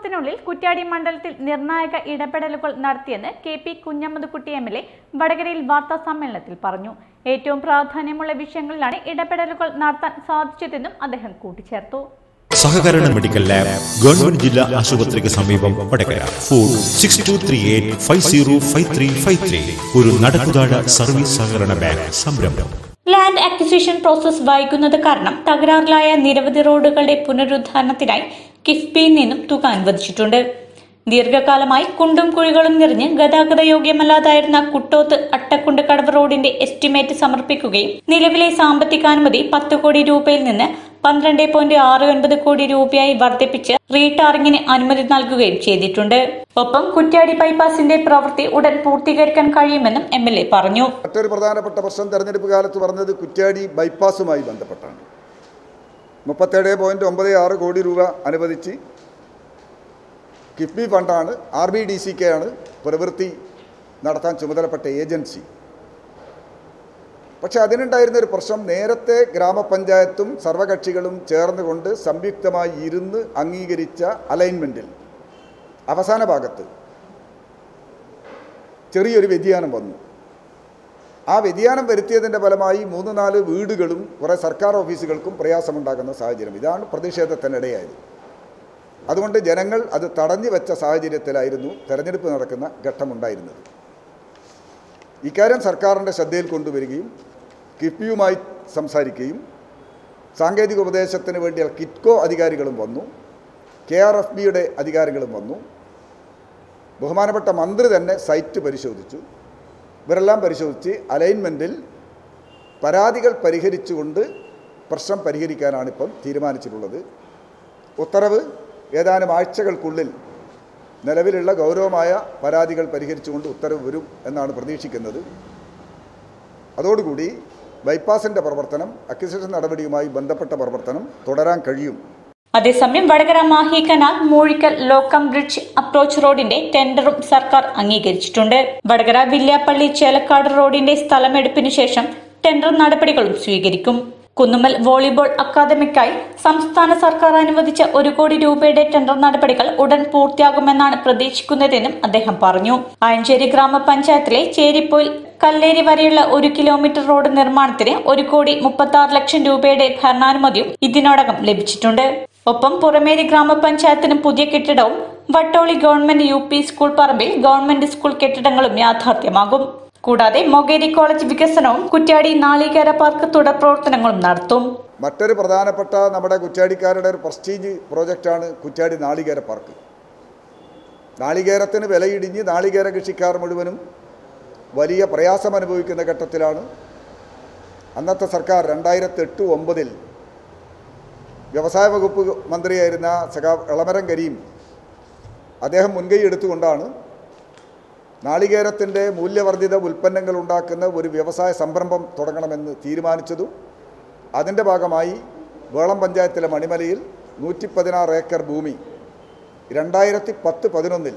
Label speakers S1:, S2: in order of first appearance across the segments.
S1: മാസത്തിനുള്ളിൽ കുറ്റ്യാടി മണ്ഡലത്തിൽ നിർണായക ഇടപെടലുകൾ നടത്തിയെന്ന് K P Kunhammedkutty M L A വടകരയിൽ വാർത്താ സമ്മേളനത്തിൽ പറഞ്ഞു ഏറ്റവും പ്രാധാന്യമുള്ള വിഷയങ്ങളിലാണ് ഇടപെടലുകൾ നടത്താൻ സാധിച്ചതെന്നും അദ്ദേഹം കൂട്ടിച്ചേർത്തു
S2: സഹകരണ മെഡിക്കൽ ലാബ് ഗവൺമെന്റ് ജില്ലാ ആശുപത്രിക്ക് സമീപം Vadakara phone six two three eight five zero five three five three ഒരു നടക്കുതാഴ സർവീസ് സഹകരണ ബാങ്ക് സംരംഭം
S1: ലാൻഡ് അക്വിസിഷൻ പ്രോസസ് വൈകുന്നത് കാരണം തകരാറിലായ നിരവധി റോഡുകളുടെ പുനരുദ്ധാരണത്തിനായി കിഫ്ബിയിൽ നിന്നും തുക അനുവദിച്ചിട്ടുണ്ട് ദീർഘകാലമായി കുണ്ടും കുഴികളും നിറഞ്ഞ് ഗതാഗത യോഗ്യമല്ലാതായിരുന്ന കുട്ടോത്ത് അട്ടക്കുണ്ട് കടവ് റോഡിന്റെ എസ്റ്റിമേറ്റ് സമർപ്പിക്കുകയും നിലവിലെ സാമ്പത്തികാനുമതി പത്ത് കോടി രൂപയിൽ നിന്ന് പന്ത്രണ്ട് പോയിന്റ് ആറ് ഒൻപത് കോടി രൂപയായി വർദ്ധിപ്പിച്ച് റീടാറിംഗിന് അനുമതി നൽകുകയും ചെയ്തിട്ടുണ്ട് ഒപ്പം കുറ്റ്യാടി ബൈപ്പാസിന്റെ പ്രവൃത്തി ഉടൻ പൂർത്തീകരിക്കാൻ കഴിയുമെന്നും എം എൽ എ പറഞ്ഞു
S3: മറ്റൊരു പ്രധാനപ്പെട്ട പ്രശ്നം തെരഞ്ഞെടുപ്പ് കാലത്ത് പറഞ്ഞത് കുറ്റ്യാടി ബൈപ്പാസുമായി ബന്ധപ്പെട്ടാണ് മുപ്പത്തേഴ് പോയിൻറ്റ് ഒമ്പത് ആറ് കോടി രൂപ അനുവദിച്ച് കിഫ്ബി ഫണ്ടാണ് R B D C K ആണ് പ്രവൃത്തി നടത്താൻ ചുമതലപ്പെട്ട ഏജൻസി പക്ഷെ അതിനുണ്ടായിരുന്ന ഒരു പ്രശ്നം നേരത്തെ ഗ്രാമപഞ്ചായത്തും സർവകക്ഷികളും ചേർന്നുകൊണ്ട് സംയുക്തമായി ഇരുന്ന് അംഗീകരിച്ച അലൈൻമെൻറ്റിൽ അവസാന ഭാഗത്ത് ചെറിയൊരു വ്യതിയാനം വന്നു ആ വ്യതിയാനം വരുത്തിയതിൻ്റെ ഫലമായി മൂന്ന് നാല് വീടുകളും കുറേ സർക്കാർ ഓഫീസുകൾക്കും പ്രയാസമുണ്ടാകുന്ന സാഹചര്യം ഇതാണ് പ്രതിഷേധത്തിനിടയായത് അതുകൊണ്ട് ജനങ്ങൾ അത് തടഞ്ഞു വെച്ച സാഹചര്യത്തിലായിരുന്നു തെരഞ്ഞെടുപ്പ് നടക്കുന്ന ഘട്ടമുണ്ടായിരുന്നത് ഇക്കാര്യം സർക്കാരിൻ്റെ ശ്രദ്ധയിൽ കൊണ്ടുവരികയും കിഫ്ബിയുമായി സംസാരിക്കുകയും സാങ്കേതിക ഉപദേശത്തിന് വേണ്ടിയ കിറ്റ്കോ അധികാരികളും വന്നു കെ ആർ എഫ് ബിയുടെ അധികാരികളും വന്നു ബഹുമാനപ്പെട്ട മന്ത്രി തന്നെ സൈറ്റ് പരിശോധിച്ചു ഇവരെല്ലാം പരിശോധിച്ച് അലൈൻമെൻറ്റിൽ പരാതികൾ പരിഹരിച്ചുകൊണ്ട് പ്രശ്നം പരിഹരിക്കാനാണ് ഇപ്പം തീരുമാനിച്ചിട്ടുള്ളത് ഉത്തരവ് ഏതാനും ആഴ്ചകൾക്കുള്ളിൽ നിലവിലുള്ള ഗൗരവമായ പരാതികൾ പരിഹരിച്ചുകൊണ്ട് ഉത്തരവ് വരും എന്നാണ് പ്രതീക്ഷിക്കുന്നത് അതോടുകൂടി ബൈപ്പാസിൻ്റെ പ്രവർത്തനം അക്വിസിഷൻ നടപടിയുമായി ബന്ധപ്പെട്ട പ്രവർത്തനം തുടരാൻ കഴിയും
S1: അതേസമയം Vadakara Mahe canal Moozhikkal lock bridge approach റോഡിന്റെ ടെൻഡറും സർക്കാർ അംഗീകരിച്ചിട്ടുണ്ട് വടകര വില്യാപ്പള്ളി ചേലക്കാട് റോഡിന്റെ സ്ഥലമെടുപ്പിനു ശേഷം ടെൻഡർ നടപടികളും സ്വീകരിക്കും കുന്നുമ്മൽ വോളിബോൾ അക്കാദമിക്കായി സംസ്ഥാന സർക്കാർ അനുവദിച്ച ഒരു കോടി രൂപയുടെ ടെൻഡർ നടപടികൾ ഉടൻ പൂർത്തിയാകുമെന്നാണ് പ്രതീക്ഷിക്കുന്നതെന്നും അദ്ദേഹം പറഞ്ഞു ആയഞ്ചേരി ഗ്രാമപഞ്ചായത്തിലെ ചേരിപ്പോയിൽ കല്ലേരി വരെയുള്ള ഒരു കിലോമീറ്റർ റോഡ് നിർമ്മാണത്തിന് ഒരു കോടി മുപ്പത്തി ആറ് ലക്ഷം രൂപയുടെ ഭരണാനുമതിയും ഇതിനോടകം ലഭിച്ചിട്ടുണ്ട് ഒപ്പം പുറമേരി ഗ്രാമപഞ്ചായത്തിന് പുതിയ കെട്ടിടവും Vattoli government U P school പറമ്പിൽ ഗവൺമെന്റ് സ്കൂൾ കെട്ടിടങ്ങളും യാഥാർത്ഥ്യമാകും കൂടാതെ മൊകേരി കോളേജ് വികസനവും കുറ്റ്യാടി നാളികേര പാർക്ക് തുടർ പ്രവർത്തനങ്ങളും നടത്തും
S3: മറ്റൊരു പ്രധാനപ്പെട്ട നമ്മുടെ കുറ്റ്യാടിക്കാരുടെ ഒരു പ്രസ്റ്റീജ് പ്രോജക്റ്റാണ് കുറ്റ്യാടി നാളികേര പാർക്ക് നാളികേരത്തിന് വിലയിടിഞ്ഞ് നാളികേര കൃഷിക്കാർ മുഴുവനും വലിയ പ്രയാസം അനുഭവിക്കുന്ന ഘട്ടത്തിലാണ് അന്നത്തെ സർക്കാർ രണ്ടായിരത്തി എട്ട് ഒമ്പതിൽ വ്യവസായ വകുപ്പ് മന്ത്രിയായിരുന്ന സഖാ എളമരം കരീം അദ്ദേഹം മുൻകൈ എടുത്തുകൊണ്ടാണ് നാളികേരത്തിൻ്റെ മൂല്യവർദ്ധിത ഉൽപ്പന്നങ്ങൾ ഉണ്ടാക്കുന്ന ഒരു വ്യവസായ സംരംഭം തുടങ്ങണമെന്ന് തീരുമാനിച്ചതും അതിൻ്റെ ഭാഗമായി വേളം പഞ്ചായത്തിലെ മണിമലയിൽ നൂറ്റി പതിനാറ് ഏക്കർ ഭൂമി രണ്ടായിരത്തി പത്ത് പതിനൊന്നിൽ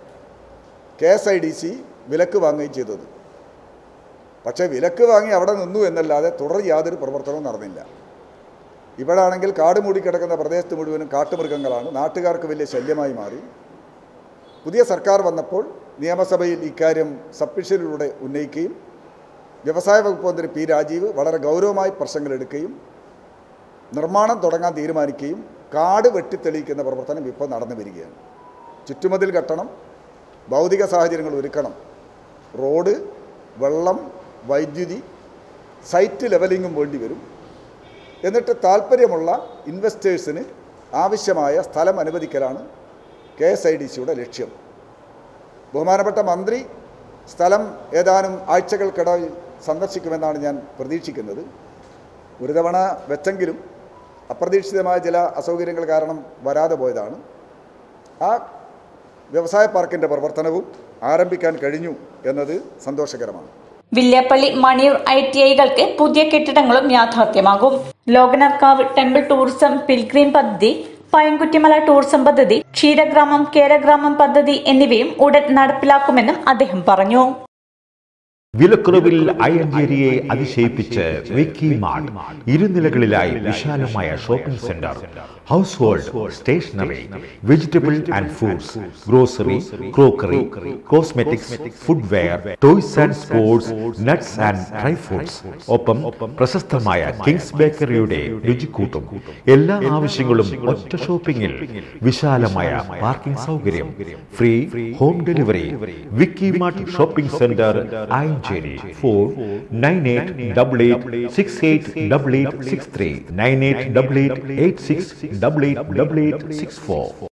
S3: K S I D C വിലക്ക് വാങ്ങുകയും ചെയ്തത് പക്ഷേ വിലക്ക് വാങ്ങി അവിടെ നിന്നു എന്നല്ലാതെ തുടർ യാതൊരു പ്രവർത്തനവും നടന്നില്ല ഇവിടാണെങ്കിൽ കാട് മൂടിക്കിടക്കുന്ന പ്രദേശത്ത് മുഴുവനും കാട്ടുമൃഗങ്ങളാണ് നാട്ടുകാർക്ക് വലിയ ശല്യമായി മാറി പുതിയ സർക്കാർ വന്നപ്പോൾ നിയമസഭയിൽ ഇക്കാര്യം സബ്മിഷനിലൂടെ ഉന്നയിക്കുകയും വ്യവസായ വകുപ്പ് മന്ത്രി പി രാജീവ് വളരെ ഗൗരവമായി പ്രശ്നങ്ങൾ എടുക്കുകയും നിർമ്മാണം തുടങ്ങാൻ തീരുമാനിക്കുകയും കാട് വെട്ടിത്തെളിയിക്കുന്ന പ്രവർത്തനം ഇപ്പോൾ നടന്നു വരികയാണ് ചുറ്റുമതിൽ കെട്ടണം ഭൗതിക സാഹചര്യങ്ങൾ ഒരുക്കണം റോഡ് വെള്ളം വൈദ്യുതി സൈറ്റ് ലെവലിങ്ങും വേണ്ടി വരും എന്നിട്ട് താല്പര്യമുള്ള ഇൻവെസ്റ്റേഴ്സിന് ആവശ്യമായ സ്ഥലം അനുവദിക്കലാണ് കെ എസ് ഐ ഡി സിയുടെ ലക്ഷ്യം ബഹുമാനപ്പെട്ട മന്ത്രി സ്ഥലം ഏതാനും ആഴ്ചകൾക്കിടയിൽ സന്ദർശിക്കുമെന്നാണ് ഞാൻ പ്രതീക്ഷിക്കുന്നത് ഒരു തവണ വെച്ചെങ്കിലും അപ്രതീക്ഷിതമായ ചില അസൗകര്യങ്ങൾ കാരണം വരാതെ പോയതാണ് ആ വ്യവസായ പാർക്കിൻ്റെ പ്രവർത്തനവും ആരംഭിക്കാൻ കഴിഞ്ഞു എന്നത് സന്തോഷകരമാണ്
S1: വില്യാപ്പള്ളി മണിയൂർ ഐ ടി ഐകൾക്ക് പുതിയ കെട്ടിടങ്ങളും യാഥാർത്ഥ്യമാകും ലോകനർക്കാവ് ടെമ്പിൾ ടൂറിസം പിൽഗ്രീം പദ്ധതി പയൻകുറ്റിമല ടൂറിസം പദ്ധതി ക്ഷീരഗ്രാമം കേരഗ്രാമം പദ്ധതി എന്നിവയും ഉടൻ നടപ്പിലാക്കുമെന്നും അദ്ദേഹം പറഞ്ഞു
S2: വിലക്കുറവിൽ അയഞ്ചേരിയെ അതിശയിപ്പിച്ച് വിക്കി മാർട്ട് ഇരുനിലകളിലായി വിശാലമായ shopping centre household, stationery, vegetable and foods, grocery, crockery, cosmetics, footwear, toys and sports, nuts and dry foods. ഒപ്പം പ്രശസ്തമായ കിങ്സ് ബേക്കറിയുടെ രുചിക്കൂട്ടും എല്ലാ ആവശ്യങ്ങളും ഒറ്റ ഷോപ്പിംഗിൽ വിശാലമായ പാർക്കിംഗ് സൗകര്യം free home delivery Vicky Mart shopping centre Ayanchery four nine eight double eight six eight double eight six three nine eight double eight eight six double eight double eight six four